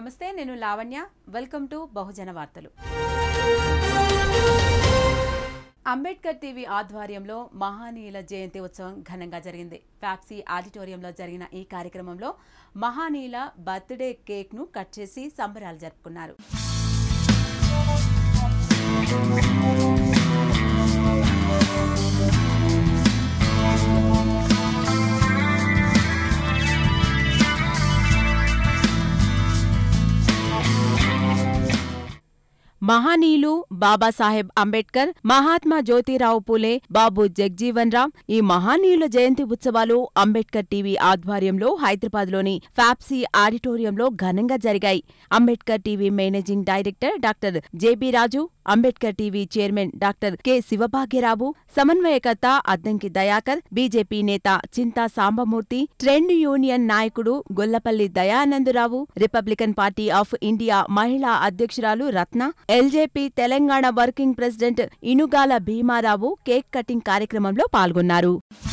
నమస్తే నేను Lavanya welcome to బహుజన వార్తలు అంబేద్కర్ టీవీ ఆధ్వర్యంలో మహానీయుల జయంతి ఉత్సవం ఘనంగా జరిగింది ఫ్యాప్సీ ఆడిటోరియంలో జరిగిన ఈ కార్యక్రమంలో మహానీయుల బర్త్డే కేక్ను కట్ చేసి సంబరాలు జరుపుకున్నారు మహానీయులు బాబాసాహెబ్ అంబేద్కర్ మహాత్మా జ్యోతిరావు పూలే బాబు జగ్జీవన్ రామ్ ఈ మహానీయుల జయంతి ఉత్సవాలు అంబేద్కర్ టీవీ ఆధ్వర్యంలో హైదరాబాద్లోని ఫ్యాప్సీ ఆడిటోరియంలో ఘనంగా జరిగాయి Ambedkar TV managing director doctor JB Raju Ambedkar TV chairman doctor K Sivabhagyarao సమన్వయకర్త అద్దంకి దయాకర్ బీజేపీ నేత చింతా సాంబమూర్తి ట్రెండ్ యూనియన్ నాయకుడు Gollapalli Dayanandarao Republican Party of India మహిళా అధ్యక్షురాలు Ratna LJP Telangana working president Inugala Bheemarao cake cutting కార్యక్రమంలో పాల్గొన్నారు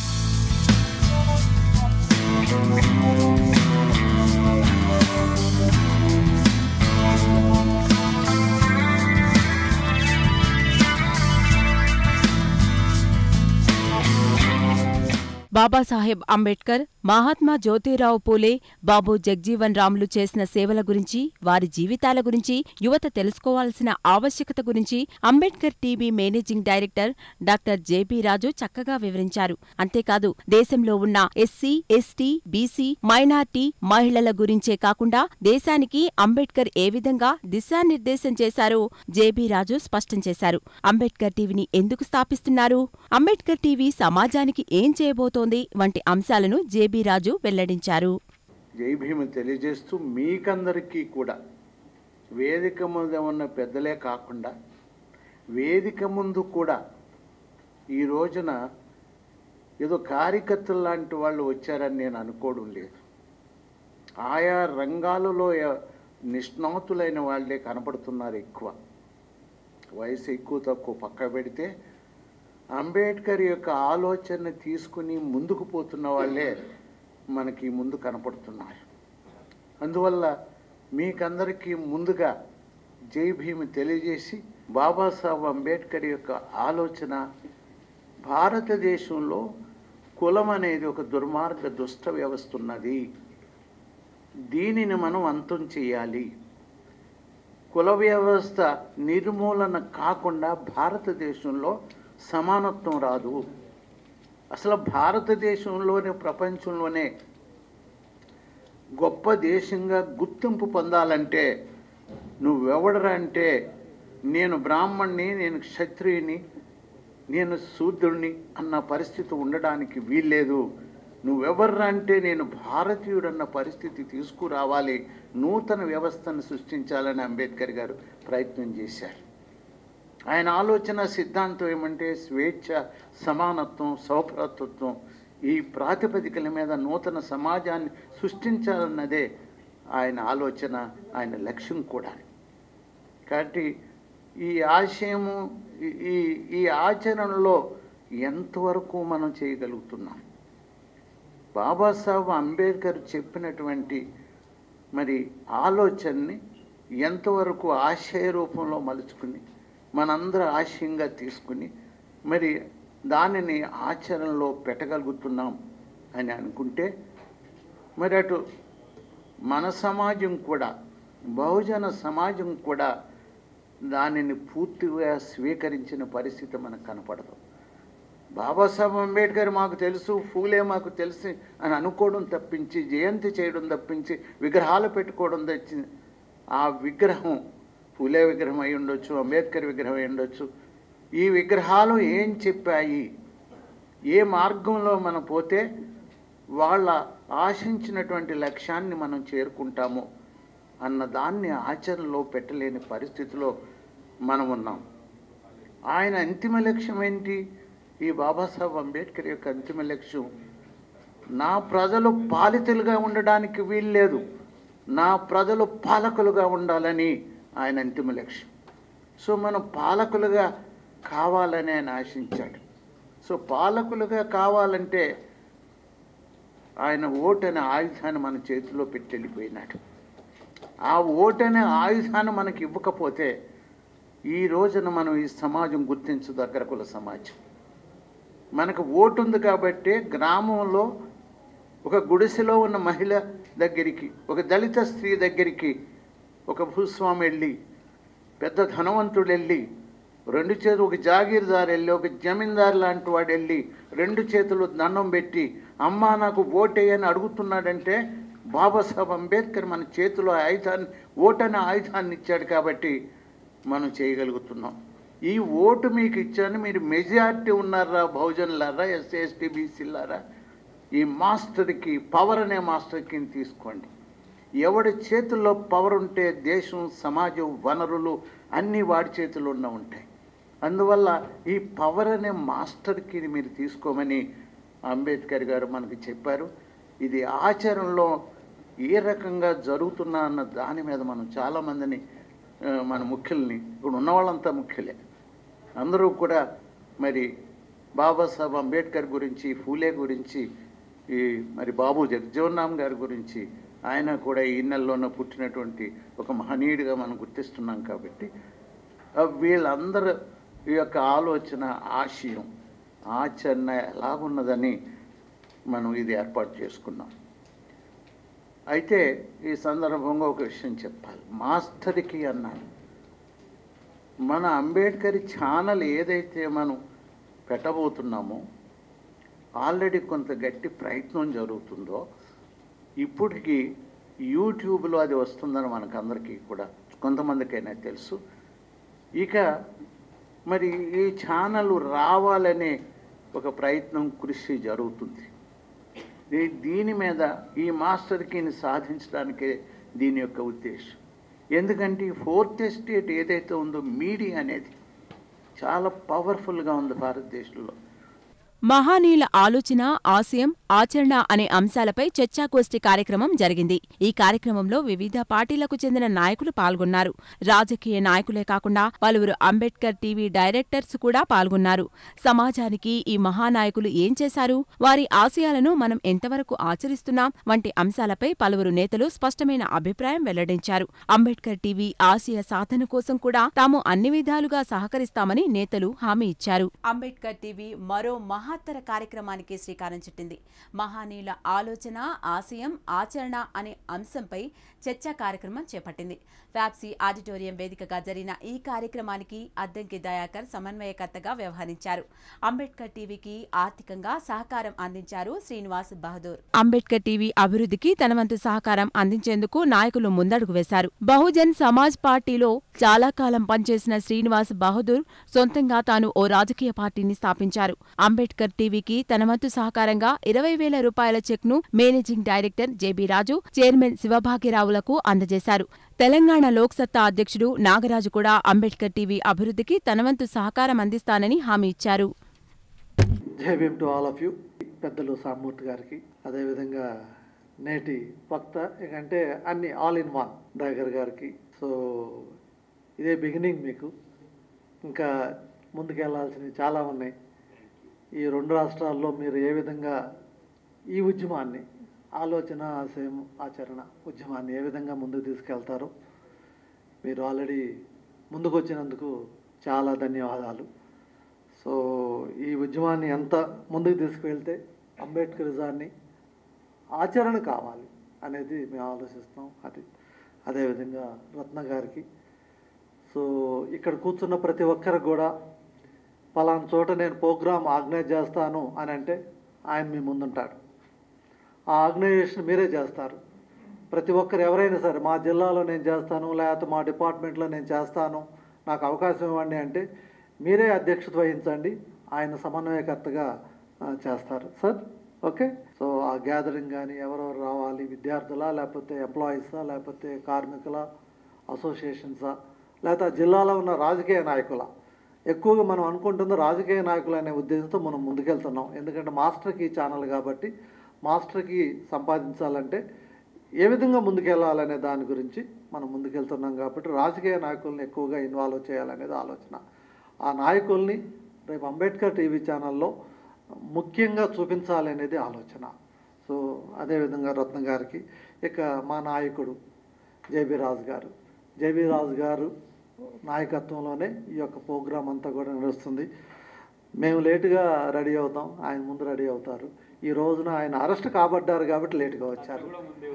బాబాసాహెబ్ అంబేద్కర్ మహాత్మా జ్యోతిరావు పూలే బాబు జగ్జీవన్ రాములు చేసిన సేవల గురించి వారి జీవితాల గురించి యువత తెలుసుకోవాల్సిన ఆవశ్యకత గురించి Ambedkar TV managing director doctor JB Raju చక్కగా వివరించారు అంతేకాదు దేశంలో ఉన్న ఎస్సీ ఎస్టీ బీసీ మైనార్టీ మహిళల గురించే కాకుండా దేశానికి అంబేద్కర్ ఏ విధంగా దిశానిర్దేశం చేశారో జేబీ రాజు స్పష్టం చేశారు అంబేద్కర్ టీవీని ఎందుకు స్థాపిస్తున్నారు అంబేద్కర్ టీవీ సమాజానికి ఏం చేయబోతోంది వంటి అంశాలను జేబీ రాజు వెల్లడించారు జై భీమ్ తెలియజేస్తూ మీకందరికీ కూడా వేదిక మీద ఉన్న పెద్దలే కాకుండా వేదిక ముందు కూడా ఈ రోజున ఏదో కార్యకర్తలు లాంటి వాళ్ళు వచ్చారని నేను అనుకోవడం లేదు ఆయా రంగాలలో ఎ- నిష్ణాతులైన వాళ్ళే కనపడుతున్నారు ఎక్కువ వయసు ఎక్కువ తక్కువ పక్క పెడితే అంబేద్కర్ యొక్క ఆలోచన తీసుకుని ముందుకు పోతున్న వాళ్ళే మనకి ముందు కనపడుతున్నారు అందువల్ల మీకందరికీ ముందుగా జై భీమ్ తెలియజేసి బాబాసాహెబ్ అంబేద్కర్ యొక్క ఆలోచన భారతదేశంలో కులం అనేది ఒక దుర్మార్గ దుష్ట వ్యవస్థ ఉన్నది దీనిని మనం అంతం చేయాలి కుల వ్యవస్థ నిర్మూలన కాకుండా భారతదేశంలో సమానత్వం రాదు అసలు భారతదేశంలోనే ప్రపంచంలోనే గొప్ప దేశంగా గుర్తింపు పొందాలంటే నువ్వెవడరా అంటే నేను బ్రాహ్మణ్ణి నేను క్షత్రియుని నేను శూద్రుణ్ణి అన్న పరిస్థితి ఉండడానికి వీల్లేదు నువ్వెవర్రా అంటే నేను భారతీయుడన్న పరిస్థితి తీసుకురావాలి నూతన వ్యవస్థను సృష్టించాలని అంబేద్కర్ గారు ప్రయత్నం చేశారు ఆయన ఆలోచన సిద్ధాంతం ఏమంటే స్వేచ్ఛ సమానత్వం సౌభ్రతత్వం ఈ ప్రాతిపదికల మీద నూతన సమాజాన్ని సృష్టించాలన్నదే ఆయన ఆలోచన ఆయన లక్ష్యం కూడా కాబట్టి ఈ ఆశయము ఈ- ఈ ఈ ఆచరణలో ఎంతవరకు మనం చేయగలుగుతున్నాం బాబాసాహెబ్ అంబేద్కర్ చెప్పినటువంటి మరి ఆలోచనని ఎంతవరకు ఆశయ రూపంలో మలుచుకుని మనందరూ ఆశయంగా తీసుకుని మరి దానిని ఆచరణలో పెట్టగలుగుతున్నాం అని అనుకుంటే మరి అటు మన సమాజం కూడా బహుజన సమాజం కూడా దానిని పూర్తిగా స్వీకరించిన పరిస్థితి మనకు కనపడదు బాబాసాహెబ్ అంబేద్కర్ మాకు తెలుసు ఫూలే మాకు తెలుసు అని అనుకోవడం తప్పించి జయంతి చేయడం తప్పించి విగ్రహాలు పెట్టుకోవడం తెచ్చి ఆ విగ్రహం ఫూలే విగ్రహం అయి ఉండొచ్చు అంబేద్కర్ విగ్రహం అయి ఉండొచ్చు ఈ విగ్రహాలు ఏం చెప్పాయి ఏ మార్గంలో మనం పోతే వాళ్ళ ఆశించినటువంటి లక్ష్యాన్ని మనం చేరుకుంటాము అన్న దాన్ని ఆచరణలో పెట్టలేని పరిస్థితిలో మనం ఉన్నాం ఆయన అంతిమ లక్ష్యం ఏంటి ఈ బాబాసాహెబ్ అంబేద్కర్ యొక్క అంతిమ లక్ష్యం నా ప్రజలు పాలితులుగా ఉండడానికి వీల్లేదు నా ప్రజలు పాలకులుగా ఉండాలని ఆయన అంతిమ లక్ష్యం సో మనం పాలకులుగా కావాలని ఆయన ఆశించాడు సో పాలకులుగా కావాలంటే ఆయన ఓటు అనే ఆయుధాన్ని మన చేతిలో పెట్టి వెళ్ళిపోయినాడు ఆ ఓటనే ఆయుధాన్ని మనకి ఇవ్వకపోతే ఈ రోజున మనం ఈ సమాజం గుర్తించదగ్గర కుల సమాజం మనకు ఓటు ఉంది కాబట్టి గ్రామంలో ఒక గుడిసెలో ఉన్న మహిళ దగ్గరికి ఒక దళిత స్త్రీ దగ్గరికి ఒక భూస్వామి వెళ్ళి పెద్ద ధనవంతుడు వెళ్ళి రెండు చేతులు ఒక జాగీర్దారు వెళ్ళి ఒక జమీందారు లాంటి వాడు వెళ్ళి రెండు చేతులు దండం పెట్టి అమ్మా నాకు ఓటేయని అడుగుతున్నాడంటే బాబాసాహెబ్ అంబేద్కర్ మన చేతిలో ఆయుధాన్ని ఓటనే ఆయుధాన్ని ఇచ్చాడు కాబట్టి మనం చేయగలుగుతున్నాం ఈ ఓటు మీకు ఇచ్చాను మీరు మెజారిటీ ఉన్నారా బహుజనులారా ఎస్సీ ఎస్టీ బీసీలారా ఈ మాస్టర్కి పవర్ అనే మాస్టర్కి తీసుకోండి ఎవడి చేతుల్లో పవర్ ఉంటే దేశం సమాజం వనరులు అన్నీ వాడి చేతుల్లో ఉన్న ఉంటాయి అందువల్ల ఈ పవర్ అనే మాస్టర్కి మీరు తీసుకోమని అంబేద్కర్ గారు మనకు చెప్పారు ఇది ఆచరణలో ఏ రకంగా జరుగుతున్నా అన్న దాని మీద మనం చాలామందిని ఆ, మన ముఖ్యుల్ని ఇప్పుడు ఉన్న వాళ్ళంతా ముఖ్యులే అందరూ కూడా మరి బాబాసాహెబ్ అంబేద్కర్ గురించి ఫూలే గురించి ఈ మరి బాబు జగజ్జీవన్ గారి గురించి ఆయన కూడా ఈ నెలలోనే పుట్టినటువంటి ఒక మహనీయుడిగా మనం గుర్తిస్తున్నాం కాబట్టి ఆ వీళ్ళందరూ ఈ యొక్క ఆలోచన ఆశయం ఆచరణ ఎలాగున్నదని మనం ఇది ఏర్పాటు చేసుకున్నాం అయితే ఈ సందర్భంగా ఒక విషయం చెప్పాలి మాస్టర్కి అన్నాను మన అంబేద్కర్ ఛానల్ ఏదైతే మనం పెట్టబోతున్నామో ఆల్రెడీ కొంత గట్టి ప్రయత్నం జరుగుతుందో ఇప్పటికి యూట్యూబ్లో అది వస్తుందని మనకందరికీ కూడా కొంతమందికైనా తెలుసు ఇక మరి ఈ ఛానల్ రావాలనే ఒక ప్రయత్నం కృషి జరుగుతుంది దీ- దీని మీద ఈ మాస్టర్ కీని సాధించడానికే దీని యొక్క ఉద్దేశం ఎందుకంటే ఈ ఫోర్త్ ఎస్టేట్ ఏదైతే ఉందో మీడియా అనేది చాలా పవర్ఫుల్గా ఉంది భారతదేశంలో మహానీయుల ఆలోచన ఆశయం ఆచరణ అనే అంశాలపై చర్చాగోష్ఠి కార్యక్రమం జరిగింది ఈ కార్యక్రమంలో వివిధ పార్టీలకు చెందిన నాయకులు పాల్గొన్నారు రాజకీయ నాయకులే కాకుండా పలువురు అంబేద్కర్ టీవీ డైరెక్టర్స్ కూడా పాల్గొన్నారు సమాజానికి ఈ మహానాయకులు ఏం చేశారు వారి ఆశయాలను మనం ఎంతవరకు ఆచరిస్తున్నాం వంటి అంశాలపై పలువురు నేతలు స్పష్టమైన అభిప్రాయం వెల్లడించారు అంబేద్కర్ టీవీ ఆశయ సాధన కోసం కూడా తాము అన్ని విధాలుగా సహకరిస్తామని నేతలు హామీ ఇచ్చారు అంబేద్కర్ టీవీ మరో మహత్తర కార్యక్రమానికి శ్రీకారం చుట్టింది మహానీయుల ఆలోచన ఆశయం ఆచరణ అనే అంశంపై చర్చా కార్యక్రమం చేపట్టింది ఫ్యాప్సీ ఆడిటోరియం వేదికగా జరిగిన ఈ కార్యక్రమానికి అద్దంకి దయాకర్ సమన్వయకర్తగా వ్యవహరించారు అంబేద్కర్ టీవీకి ఆర్థికంగా సహకారం అందించారు శ్రీనివాస్ బహదూర్ అంబేద్కర్ టీవీ అభివృద్ధికి తన వంతు సహకారం అందించేందుకు నాయకులు ముందడుగు వేశారు బహుజన్ సమాజ్ పార్టీలో చాలా కాలం పనిచేసిన శ్రీనివాస్ బహదూర్ సొంతంగా తాను ఓ రాజకీయ పార్టీని స్థాపించారు అంబేద్కర్ టీవీకి తన వంతు సహకారంగా ఇరవై వేల రూపాయల చెక్ను managing director JB Raju chairman శివభాగ్యరావులకు అందజేశారు తెలంగాణ లోక్సత్తా అధ్యక్షుడు నాగరాజు కూడా అంబేద్కర్ టీవీ అభివృద్ధికి తన వంతు సహకారం అందిస్తానని హామీ ఇచ్చారు జై Bhim to all of you పెద్దలు సామూర్తి గారికి అదేవిధంగా నేటి వక్త అంటే అన్ని ఆల్ ఇన్ వన్ దగర్ గారికి సో ఇదే బిగినింగ్ మీకు ఇంకా ముందుకెళ్లాల్సినవి చాలా ఉన్నాయి ఈ రెండు రాష్ట్రాల్లో మీరు ఏ విధంగా ఈ ఉద్యమాన్ని ఆలోచన ఆశయం ఆచరణ ఉద్యమాన్ని ఏ విధంగా ముందుకు తీసుకెళ్తారో మీరు ఆల్రెడీ ముందుకు వచ్చినందుకు చాలా ధన్యవాదాలు సో ఈ ఉద్యమాన్ని ఎంత ముందుకు తీసుకువెళ్తే అంబేద్కరిజాన్ని ఆచరణ కావాలి అనేది మేము ఆలోచిస్తాం అది అదేవిధంగా రత్న గారికి సో ఇక్కడ కూర్చున్న ప్రతి ఒక్కరికి కూడా పలానా చోట నేను ప్రోగ్రామ్ ఆర్గనైజ్ చేస్తాను అని అంటే ఆయన మీ ముందుంటాడు ఆ ఆర్గనైజేషన్ మీరే చేస్తారు ప్రతి ఒక్కరు ఎవరైనా సరే మా జిల్లాలో నేను చేస్తాను లేకపోతే మా డిపార్ట్మెంట్లో నేను చేస్తాను నాకు అవకాశం ఇవ్వండి అంటే మీరే అధ్యక్షత వహించండి ఆయన సమన్వయకర్తగా ఆ, చేస్తారు sir okay so uh gathering కానీ ఎవరెవరు రావాలి విద్యార్థులా లేకపోతే ఎంప్లాయీసా లేకపోతే కార్మికుల అసోసియేషన్సా లేకపోతే ఆ జిల్లాలో ఉన్న రాజకీయ నాయకుల ఎక్కువగా మనం అనుకుంటుంది రాజకీయ నాయకులు అనే ఉద్దేశంతో మనం ముందుకెళ్తున్నాం ఎందుకంటే మాస్టర్కి ఛానల్ కాబట్టి మాస్టర్కి సంపాదించాలంటే ఏ విధంగా ముందుకెళ్ళాలనే దాని గురించి మనం ముందుకెళ్తున్నాం కాబట్టి రాజకీయ నాయకుల్ని ఎక్కువగా ఇన్వాల్వ్ చేయాలనేది ఆలోచన ఆ నాయకుల్ని రేపు అంబేద్కర్ టీవీ ఛానల్లో ముఖ్యంగా చూపించాలనేది ఆలోచన సో అదేవిధంగా రత్న గారికి ఇక మా నాయకుడు జేబీ రాజు గారు జేబీ రాజు గారు నాయకత్వంలోనే ఈ యొక్క ప్రోగ్రాం అంతా కూడా నడుస్తుంది మేము లేటుగా రెడీ అవుతాం ఆయన ముందు రెడీ అవుతారు ఈ రోజున ఆయన అరెస్ట్ కాబడ్డారు కాబట్టి లేటుగా వచ్చారు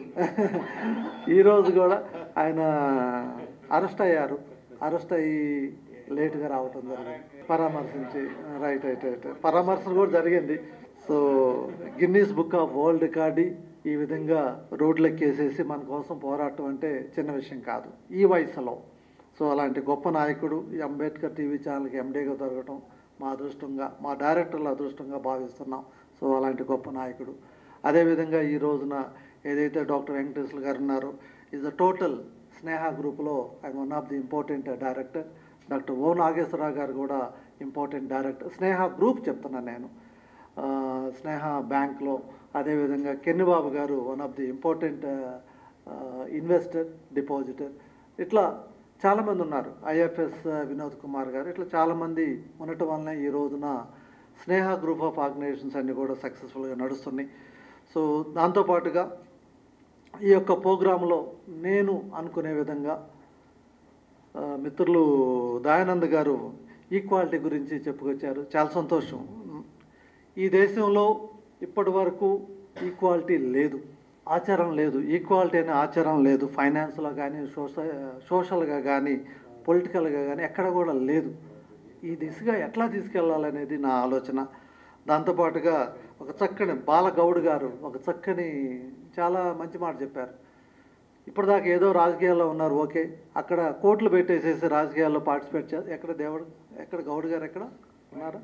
ఈ రోజు కూడా ఆయన అరెస్ట్ అయ్యారు అరెస్ట్ అయ్యి లేటుగా రావటం జరిగింది పరామర్శించి రైట్ రైట్ రైట్ పరామర్శన కూడా జరిగింది so Guinness book of world record ఈ విధంగా రోడ్లెక్కి వేసేసి మన కోసం పోరాటం అంటే చిన్న విషయం కాదు ఈ వయసులో సో అలాంటి గొప్ప నాయకుడు ఈ అంబేద్కర్ టీవీ ఛానల్కి ఎండీగా దొరకటం మా అదృష్టంగా మా డైరెక్టర్ల అదృష్టంగా భావిస్తున్నాం సో అలాంటి గొప్ప నాయకుడు అదేవిధంగా ఈ రోజున ఏదైతే డాక్టర్ వెంకటేశ్వర గారు ఉన్నారో ఈజ్ ద టోటల్ స్నేహ గ్రూప్లో ఆయన one of the important director doctor O Nageswararao గారు కూడా ఇంపార్టెంట్ డైరెక్టర్ స్నేహ గ్రూప్ చెప్తున్నాను నేను ఆ, స్నేహ బ్యాంక్లో అదేవిధంగా కెన్నిబాబు గారు one of the important investor depositor ఇట్లా చాలామంది ఉన్నారు ఐఎఫ్ఎస్ వినోద్ కుమార్ గారు ఇట్లా చాలామంది ఉండటం వలన ఈ రోజున స్నేహ గ్రూప్ ఆఫ్ ఆర్గనైజేషన్స్ అన్నీ కూడా సక్సెస్ఫుల్గా నడుస్తున్నాయి సో దాంతోపాటుగా ఈ యొక్క ప్రోగ్రాంలో నేను అనుకునే విధంగా ఆ, మిత్రులు దయానంద్ గారు ఈక్వాలిటీ గురించి చెప్పుకొచ్చారు చాలా సంతోషం ఈ దేశంలో ఇప్పటి వరకు ఈక్వాలిటీ లేదు ఆచారం లేదు ఈక్వాలిటీ అనే ఆచారం లేదు ఫైనాన్స్లో కానీ సోషల్ సోషల్గా కానీ పొలిటికల్గా కానీ ఎక్కడ కూడా లేదు ఈ దిశగా ఎట్లా తీసుకెళ్లాలనేది నా ఆలోచన దాంతోపాటుగా ఒక చక్కని బాలగౌడ్ గారు ఒక చక్కని చాలా మంచి మాట చెప్పారు ఇప్పటిదాకా ఏదో రాజకీయాల్లో ఉన్నారు ఓకే అక్కడ కోట్లు పెట్టేసేసి రాజకీయాల్లో పార్టిసిపేట్ చేస్తారు ఎక్కడ దేవుడు ఎక్కడ గౌడ్ గారు ఎక్కడ ఉన్నారా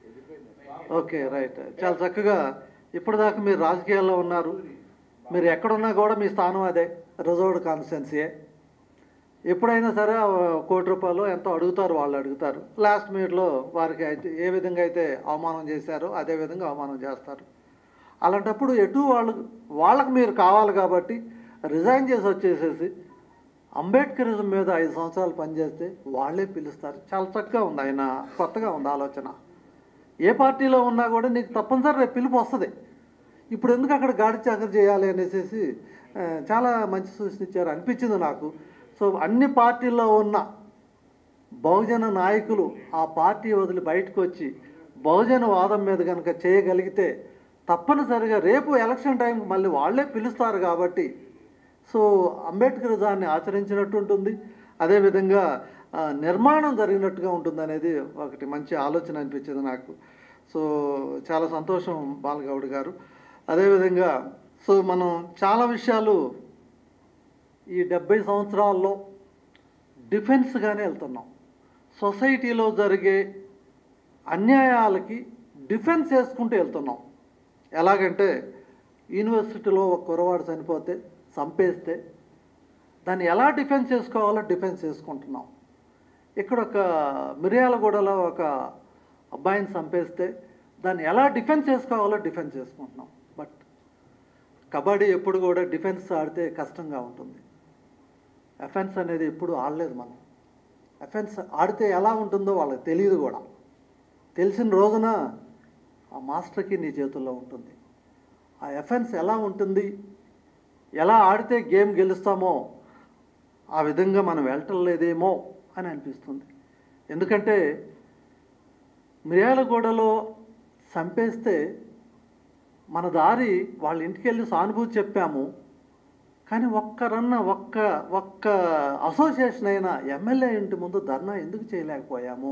ఓకే రైట్ చాలా చక్కగా ఇప్పటిదాకా మీరు రాజకీయాల్లో ఉన్నారు మీరు ఎక్కడున్నా కూడా మీ స్థానం అదే రిజర్వ్డ్ కాన్స్టిట్యున్సీయే ఎప్పుడైనా సరే ఆ కోటి రూపాయలు ఎంతో అడుగుతారు వాళ్ళు అడుగుతారు లాస్ట్ మినిట్లో వారికి అయితే ఏ విధంగా అయితే అవమానం చేశారో అదే విధంగా అవమానం చేస్తారు అలాంటప్పుడు ఎటు వాళ్ళు వాళ్ళకి మీరు కావాలి కాబట్టి రిజైన్ చేసి వచ్చేసేసి అంబేద్కరిజం మీద ఐదు సంవత్సరాలు పనిచేస్తే వాళ్ళే పిలుస్తారు చాలా చక్కగా ఉంది ఆయన కొత్తగా ఉంది ఆలోచన ఏ పార్టీలో ఉన్నా కూడా నీకు తప్పనిసరి రేపు పిలుపు వస్తుంది ఇప్పుడు ఎందుకు అక్కడ గాడి చాకరి చేయాలి అనేసి ఆ, చాలా మంచి సూచన ఇచ్చారు అనిపించింది నాకు సో అన్ని పార్టీల్లో ఉన్న బహుజన నాయకులు ఆ పార్టీ వదిలి బయటకు వచ్చి బహుజన వాదం మీద కనుక చేయగలిగితే తప్పనిసరిగా రేపు ఎలక్షన్ టైంకి మళ్ళీ వాళ్ళే పిలుస్తారు కాబట్టి సో అంబేద్కరిజాన్ని ఆచరించినట్టు ఉంటుంది అదేవిధంగా ఆ, నిర్మాణం జరిగినట్టుగా ఉంటుంది అనేది ఒకటి మంచి ఆలోచన అనిపించింది నాకు సో చాలా సంతోషం బాలగౌడ్ గారు అదేవిధంగా సో మనం చాలా విషయాలు ఈ డెబ్బై సంవత్సరాల్లో డిఫెన్స్గానే వెళ్తున్నాం సొసైటీలో జరిగే అన్యాయాలకి డిఫెన్స్ చేసుకుంటూ వెళ్తున్నాం ఎలాగంటే యూనివర్సిటీలో ఒక కురవాడు చనిపోతే చంపేస్తే దాన్ని ఎలా డిఫెన్స్ చేసుకోవాలో డిఫెన్స్ చేసుకుంటున్నాం ఇక్కడ ఒక మిర్యాలగూడలో ఒక అబ్బాయిని చంపేస్తే దాన్ని ఎలా డిఫెన్స్ చేసుకోవాలో డిఫెన్స్ చేసుకుంటున్నాం బట్ కబడ్డీ ఎప్పుడు కూడా డిఫెన్స్ ఆడితే కష్టంగా ఉంటుంది ఎఫెన్స్ అనేది ఎప్పుడు ఆడలేదు మనం ఎఫెన్స్ ఆడితే ఎలా ఉంటుందో వాళ్ళకి తెలియదు కూడా తెలిసిన రోజున ఆ మాస్టర్కి నీ చేతుల్లో ఉంటుంది ఆ ఎఫెన్స్ ఎలా ఉంటుంది ఎలా ఆడితే గేమ్ గెలుస్తామో ఆ విధంగా మనం వెళ్ళటం లేదేమో అని అనిపిస్తుంది ఎందుకంటే మిర్యాలగూడలో చంపేస్తే మన దారి వాళ్ళ ఇంటికి వెళ్ళి సానుభూతి చెప్పాము కానీ ఒక్కరన్న ఒక్క ఒక్క అసోసియేషన్ అయినా ఎమ్మెల్యే ఇంటి ముందు ధర్నా ఎందుకు చేయలేకపోయాము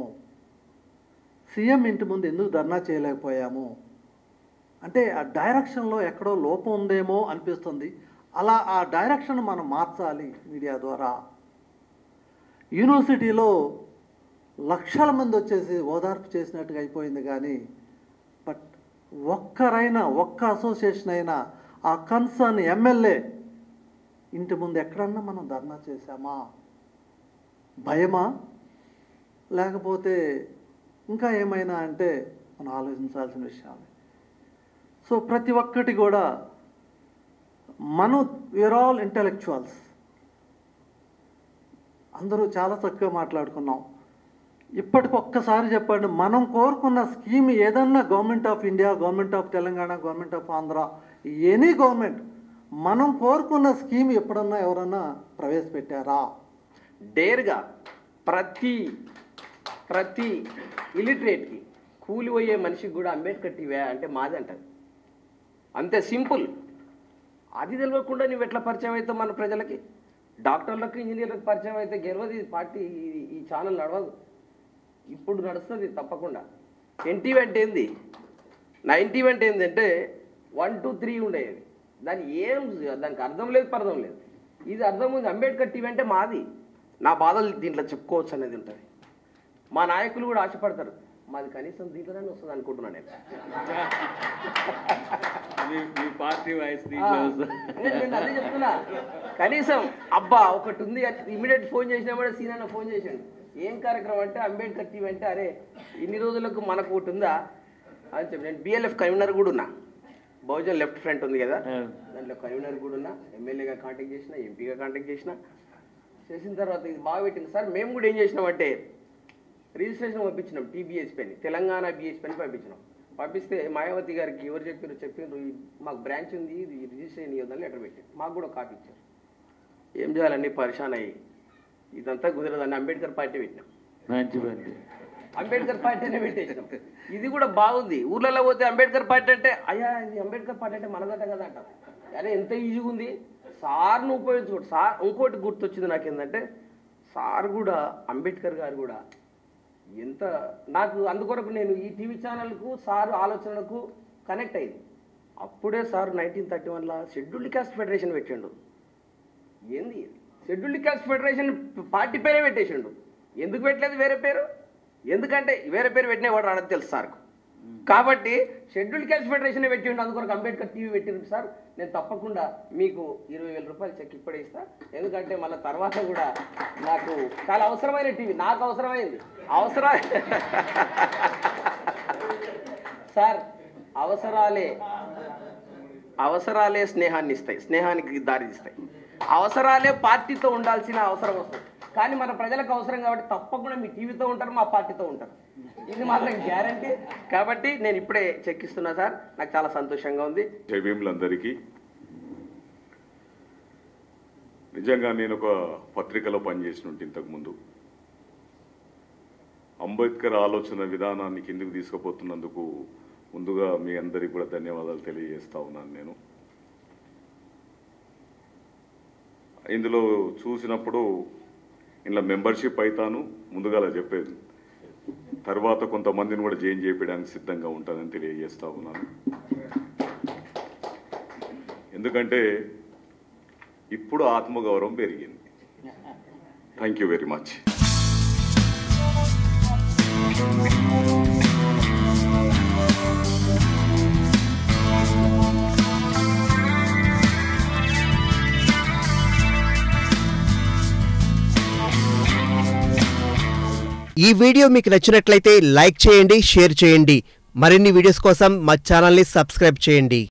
సీఎం ఇంటి ముందు ఎందుకు ధర్నా చేయలేకపోయాము అంటే ఆ డైరెక్షన్లో ఎక్కడో లోపం ఉందేమో అనిపిస్తుంది అలా ఆ డైరెక్షన్ మనం మార్చాలి మీడియా ద్వారా యూనివర్సిటీలో లక్షల మంది వచ్చేసి ఓదార్పు చేసినట్టుగా అయిపోయింది కానీ బట్ ఒక్కరైనా ఒక్క అసోసియేషన్ అయినా ఆ కన్సర్న్ ఎమ్మెల్యే ఇంటి ముందు ఎక్కడన్నా మనం ధర్నా చేశామా భయమా లేకపోతే ఇంకా ఏమైనా అంటే మనం ఆలోచించాల్సిన విషయాలు సో ప్రతి ఒక్కటి కూడా మనం వీఆర్ ఆల్ ఇంటలెక్చువల్స్ అందరూ చాలా చక్కగా మాట్లాడుకున్నాం ఇప్పటికి ఒక్కసారి చెప్పండి మనం కోరుకున్న స్కీమ్ ఏదన్నా government of India government of Telangana government of Andhra any government మనం కోరుకున్న స్కీమ్ ఎప్పుడన్నా ఎవరన్నా ప్రవేశపెట్టారా డేర్గా ప్రతి ప్రతి ఇలిటరేట్కి కూలి పోయే మనిషికి కూడా అంబేద్కర్ టీవీ అంటే మాది అంటది అంతే సింపుల్ అది తెలియకుండా నువ్వు ఎట్లా పరిచయం అవుతావు మన ప్రజలకి డాక్టర్లకు ఇంజనీర్లకు పరిచయం అయితే గెలవదు ఈ పార్టీ ఈ- ఈ ఛానల్ నడవదు ఇప్పుడు నడుస్తుంది తప్పకుండా ఎన్టీవీ అంటే ఏంది నైన్టీ అంటే ఏంటంటే వన్ టూ త్రీ ఉండేది దాని ఏం దానికి అర్థం లేదు పర్థం లేదు ఇది అర్థం ఉంది అంబేద్కర్ టీవీ అంటే మాది నా బాధలు దీంట్లో చెప్పుకోవచ్చు అనేది ఉంటుంది మా నాయకులు కూడా ఆశపడతారు మాది కనీసం దీంట్లోనే వస్తుంది అనుకుంటున్నాను నేను మీ- మీ పార్టీ వాయిస్ ఆ, దీంట్లో వస్తుంది. నేను నేను అదే చెప్తున్నా కనీసం అబ్బా ఒకటి ఉంది ఇమీడియట్ ఫోన్ చేసినా కూడా సీనన్న ఫోన్ చేసాడు ఏం కార్యక్రమం అంటే అంబేద్కర్ టీవీ అంటే అరే ఇన్ని రోజులకు మనకు ఒకటి ఉందా అని చెప్పి నేను బిఎల్ఎఫ్ కన్వీనర్ కూడా ఉన్నా బహుజన్ లెఫ్ట్ ఫ్రంట్ ఉంది కదా ఆ. దాంట్లో కన్వీనర్ కూడా ఉన్నా ఎమ్మెల్యేగా కాంటాక్ట్ చేసిన ఎంపీగా కాంటాక్ట్ చేసిన చేసిన తర్వాత ఇది బాగా పెట్టింది సార్ మేము కూడా ఏం చేసినామంటే రిజిస్ట్రేషన్ పంపించినాం టీబీఎస్ పని తెలంగాణ బిఎస్ పని పంపించినాం పంపిస్తే మాయావతి గారికి ఎవరు చెప్పారు చెప్పారు "ఈ మాకు బ్రాంచ్ ఉంది ఇది రిజిస్ట్రేషన్ ఇవ్వదని లెటర్ పెట్టి మాకు కూడా కాపీ ఇచ్చారు ఏం చేయాలండి పరిశాన్ అయ్యి ఇదంతా కుదరదని అంబేద్కర్ పార్టీ పెట్టినాం మంచి పని అంబేద్కర్ పార్టీనే పెట్టేసినాం ఇది కూడా బాగుంది ఊర్లలో పోతే అంబేద్కర్ పార్టీ అంటే అయ్యా ఇది అంబేద్కర్ పార్టీ అంటే మనదట కదా అంటారు అరే ఎంత ఈజీగా ఉంది సార్ను ఉపయోగించుకోండి సార్ ఇంకోటి గుర్తొచ్చింది నాకు ఏంటంటే సార్ కూడా అంబేద్కర్ గారు కూడా ఎంత నాకు అందుకొరకు నేను ఈ టీవీ ఛానల్కు సార్ ఆలోచనలకు కనెక్ట్ అయింది అప్పుడే సార్ నైన్టీన్ థర్టీ వన్లో షెడ్యూల్డ్ క్యాస్ట్ ఫెడరేషన్ పెట్టిండు ఏంది షెడ్యూల్డ్ క్యాస్ట్ ఫెడరేషన్ పార్టీ పేరే పెట్టేసిండు ఎందుకు పెట్టలేదు వేరే పేరు ఎందుకంటే వేరే పేరు పెట్టినా వాడు రాడని తెలుసు సార్కు కాబట్టి షెడ్యూల్డ్ క్యాస్ట్ ఫెడరేషన్ పెట్టిండు అందుకొరకు అంబేద్కర్ టీవీ పెట్టిండు సార్ నేను తప్పకుండా మీకు ఇరవై వేల రూపాయలు చెక్ ఇప్పుడే ఇస్తా ఎందుకంటే మళ్ళీ తర్వాత కూడా నాకు చాలా అవసరమైన టీవీ నాకు అవసరమైంది అవసర సార్ అవసరాలే అవసరాలే స్నేహాన్ని ఇస్తాయి స్నేహానికి దారి తీస్తాయి అవసరాలే పార్టీతో ఉండాల్సిన అవసరం వస్తుంది కానీ మన ప్రజలకు అవసరం కాబట్టి తప్పకుండా మీ టీవీతో ఉంటారు మా పార్టీతో ఉంటారు ఇది మాత్రం గ్యారంటీ కాబట్టి నేను ఇప్పుడే చెక్ ఇస్తున్నా సార్ నాకు చాలా సంతోషంగా ఉంది జైభీములందరికీ నిజంగా నేను ఒక పత్రికలో పనిచేసినట్టు ఇంతకుముందు అంబేద్కర్ ఆలోచన విధానాన్ని కిందకు తీసుకుపోతున్నందుకు ముందుగా మీ అందరికీ కూడా ధన్యవాదాలు తెలియజేస్తా ఉన్నాను నేను ఇందులో చూసినప్పుడు ఇందులో మెంబర్షిప్ అవుతాను ముందుగా అలా చెప్పేది తర్వాత కొంతమందిని కూడా జాయిన్ చేయడానికి సిద్ధంగా ఉంటానని తెలియజేస్తా ఉన్నాను ఎందుకంటే ఇప్పుడు ఆత్మగౌరవం పెరిగింది థ్యాంక్ యూ వెరీ మచ్ ఈ వీడియో మీకు నచ్చినట్లయితే లైక్ చేయండి షేర్ చేయండి మరిన్ని వీడియోస్ కోసం మా ఛానల్ని సబ్స్క్రైబ్ చేయండి